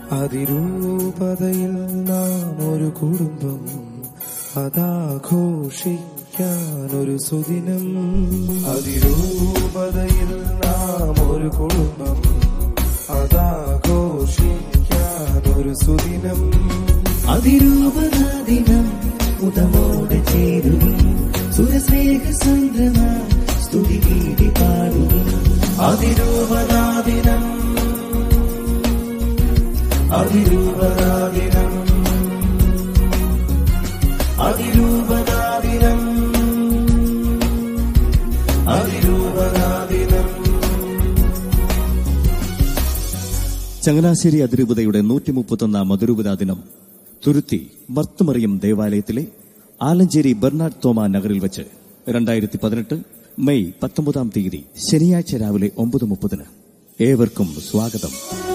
അതിരൂപതയിൽ നാം ഒരു കുടുംബം അതാഘോഷിക്കാൻ ഒരു സുദിനം അതിരൂപതയിൽ നാം ഒരു കുടുംബം അതാഘോഷിക്കാൻ ഒരു സുദിനം അതിരൂപതാദിനം മുതമോടെ ചേരുവിൻ സുരസ്നേഹ സന്ദ്രമ സ്തുതി ഗീതി പാടുവിൻ അതിരൂപതാദിനം അതിരൂപതാദിനം അതിരൂപതാദിനം അതിരൂപതാദിനം ചങ്ങനാശ്ശേരി അതിരൂപതയുടെ നൂറ്റി മുപ്പത്തൊന്നാം അതിരൂപതാ ദിനം തുരുത്തി മർത്തുമറിയം ദേവാലയത്തിലെ ആലഞ്ചേരി ബെർണാഡ് തോമ നഗറിൽ വെച്ച് രണ്ടായിരത്തി പതിനെട്ട് മെയ് പത്തൊമ്പതാം തീയതി ശനിയാഴ്ച രാവിലെ ഒമ്പത് മുപ്പതിന് ഏവർക്കും സ്വാഗതം